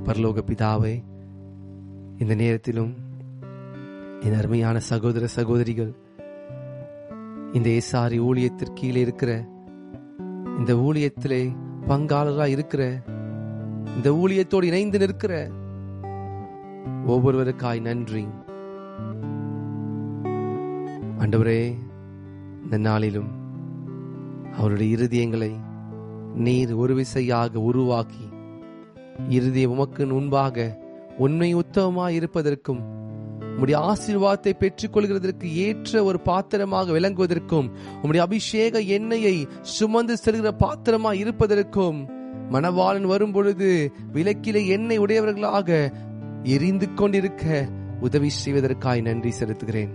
பரலோக பிதாவே இந்த நேரத்திலும் என் அருமையான சகோதர சகோதரிகள் இந்த ஏசாரி ஊழியத்திற்கு கீழே இருக்கிற இந்த ஊழியத்திலே பங்காளராக இருக்கிற இந்த ஊழியத்தோடு இணைந்து நிற்கிற ஒவ்வொருவருக்காய் நன்றி ஆண்டவரே இந்த நாளிலும் அவருடைய இருதயங்களை நீர் ஒரு விசையாக உருவாக்கி இருதயம் உமக்கு முன்பாக உண்மை உத்தமமாய் இருப்பதற்கும் உம்முடைய ஆசீர்வாதத்தை பெற்றுக்கொள்கிறதற்கு ஏற்ற ஒரு பாத்திரமாக விளங்குவதற்கும் உம்முடைய அபிஷேக எண்ணெயை சுமந்து செல்கிற பாத்திரமாய் இருப்பதற்கும் மணவாளன் வரும் பொழுது விளக்கிலே எண்ணெய் உடையவர்களாக எரிந்து கொண்டிருக்க உதவி செய்வதற்காய் நன்றி செலுத்துகிறேன்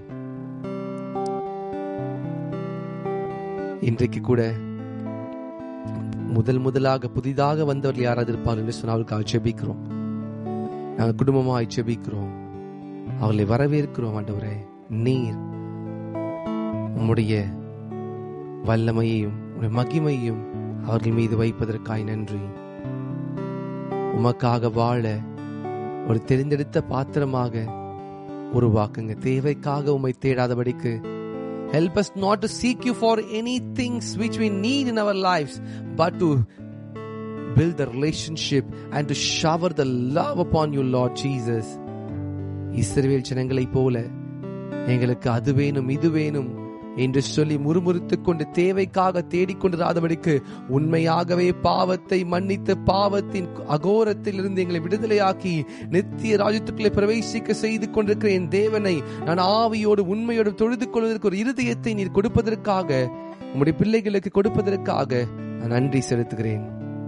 இன்றைக்கு கூட முதல் முதலாக புதிதாக வந்தவர்கள் யாராவது இருப்பார் என்று சொன்னால் அவர்களுக்காக ஜெபிக்கிறோம் நாங்கள் குடும்பமாய் ஜெபிக்கிறோம் அவர்களை வரவேற்கிறோம் ஆண்டவரே நீர் உம்முடைய வல்லமையையும் உம்முடைய மகிமையும் அவர்கள் மீது வைப்பதற்காய் நன்றி உமக்காக வாழ ஒரு தெரிந்தெடுத்த பாத்திரமாக உருவாக்குங்க தேவைக்காக உம்மை தேடாதபடிக்கு Help us not to seek you for any things which we need in our lives, but to build the relationship and to shower the love upon you, Lord Jesus. இஸ்ரவேல் ஜனங்களைப் போல எங்களுக்கு அது வேணும் இது வேணும் என்று சொல்லி முறுமுறுத்துக் கொண்டு தேவைக்காக தேடிக்கொண்டிராதபடிக்கு உண்மையாகவே பாவத்தை மன்னித்து பாவத்தின் அகோரத்தில் இருந்து எங்களை விடுதலையாக்கி நித்திய ராஜ்யத்துக்குள்ளே பிரவேசிக்க செய்து கொண்டிருக்கிற என் தேவனை நான் ஆவியோடு உண்மையோடு தொழுது கொள்வதற்கு ஒரு இருதயத்தை நீர் கொடுப்பதற்காக உம்முடைய பிள்ளைகளுக்கு கொடுப்பதற்காக நான் நன்றி செலுத்துகிறேன்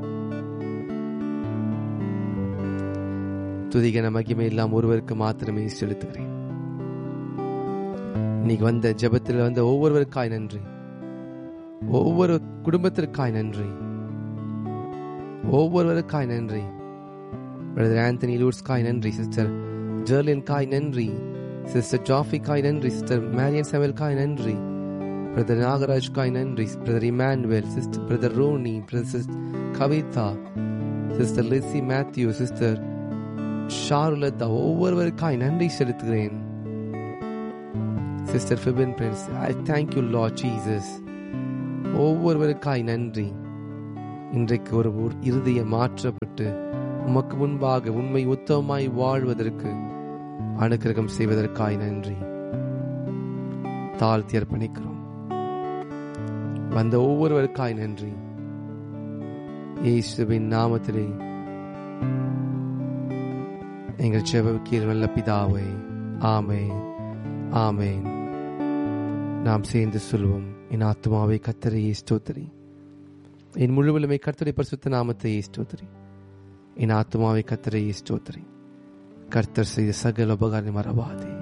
துதிகன மகிமை எல்லாம் ஒருவருக்கு மாத்திரமே செலுத்துகிறேன் இன்னைக்கு வந்த ஜெபத்தில் வந்த ஒவ்வொருவருக்காய் நன்றி ஒவ்வொரு குடும்பத்திற்காய் நன்றி ஒவ்வொருவருக்காய் நன்றி பிரதர் ஆந்தனி லூட்ஸ்காய் நன்றி சிஸ்டர் ஜெர்லின் காய் நன்றி சிஸ்டர் ஜாஃபி காய் நன்றி சிஸ்டர் மேரியன் செவல் காய் நன்றி பிரதர் நாகராஜ் காய் நன்றி brother Emmanuel sister brother Ronnie brother Kavitha sister Lissy Matthew sister Sharulatha ஒவ்வொருவருக்காய் நன்றி செலுத்துகிறேன் sister Fibin Prince I thank you Lord Jesus ஒவ்வொருவருக்காய் நன்றி இன்றைக்கு ஒரு இருதயம் மாற்றப்பட்டு உமக்கு முன்பாக உண்மை உத்தமமாய் வாழ்வதற்கு அனுக்கிரகம் செய்வதற்காய் நன்றி தாழ்த்தி அர்ப்பணிக்கிறோம் வந்த ஒவ்வொருவருக்காய் நன்றி இயேசுவின் நாமத்திலே எங்கள் செவக்கில் நல்ல பிதாவை ஆமேன் ஆமேன் நாம் சேர்ந்து சொல்வோம் என் ஆத்மாவை கத்தரையே ஸ்தோத்திரி என் முழுவலுமை கர்த்தரை பரிசுத்த நாமத்தையே ஸ்தோத்திரி என் ஆத்மாவை கத்தரையே ஸ்தோத்திரி கர்த்தர் செய்த சகல உபகாரம் மறவாதே